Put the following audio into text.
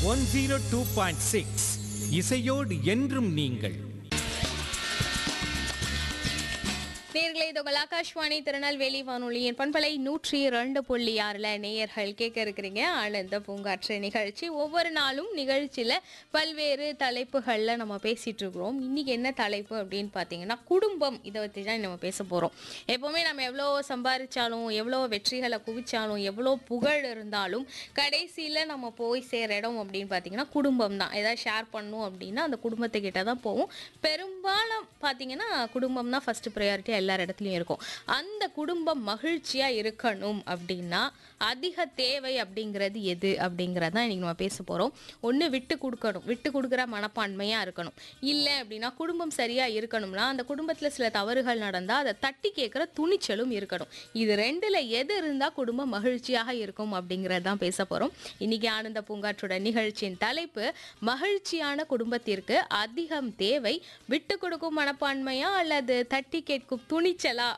one zero two point six இசையோடு என்றும் நீங்கள் நேர்களே இது உங்கள் ஆகாஷ்வாணி திருநெல்வேலி வானொலியின் பண்பலை நூற்றி இரண்டு புள்ளி ஆறில் நேயர்கள் கேட்க இருக்கிறீங்க ஆனந்த பூங்காற்று நிகழ்ச்சி ஒவ்வொரு நாளும் நிகழ்ச்சியில் பல்வேறு தலைப்புகளில் நம்ம பேசிட்டு இருக்கிறோம் இன்னைக்கு என்ன தலைப்பு அப்படின்னு பார்த்தீங்கன்னா குடும்பம் இதை பற்றி தான் நம்ம பேச போகிறோம் எப்போவுமே நம்ம எவ்வளோ சம்பாதிச்சாலும் எவ்வளோ வெற்றிகளை குவிச்சாலும் எவ்வளோ புகழ் இருந்தாலும் கடைசியில் நம்ம போய் சேர இடம் அப்படின்னு பார்த்தீங்கன்னா குடும்பம் தான் ஏதாவது ஷேர் பண்ணணும் அப்படின்னா அந்த குடும்பத்துக்கிட்ட தான் போவோம் பெரும்பாலும் பார்த்தீங்கன்னா குடும்பம் தான் ஃபஸ்ட்டு ப்ரையாரிட்டி எல்லார் இடத்துலையும் இருக்கும் அந்த குடும்பம் மகிழ்ச்சியாக இருக்கணும் அப்படின்னா அதிக தேவை அப்படிங்கிறது எது அப்படிங்கிறது தான் இன்றைக்கி நம்ம பேச போகிறோம் ஒன்று விட்டு கொடுக்கணும் விட்டு கொடுக்குற மனப்பான்மையாக இருக்கணும் இல்லை அப்படின்னா குடும்பம் சரியாக இருக்கணும்னா அந்த குடும்பத்தில் சில தவறுகள் நடந்தால் அதை தட்டி கேட்குற துணிச்சலும் இருக்கணும் இது ரெண்டில் எது இருந்தால் குடும்பம் மகிழ்ச்சியாக இருக்கும் அப்படிங்கிறது தான் பேச போகிறோம் இன்றைக்கி ஆனந்த பூங்காற்றோட நிகழ்ச்சியின் தலைப்பு மகிழ்ச்சியான குடும்பத்திற்கு அதிகம் தேவை விட்டு கொடுக்கும் மனப்பான்மையா அல்லது தட்டி கேட்கும் துணிச்சலா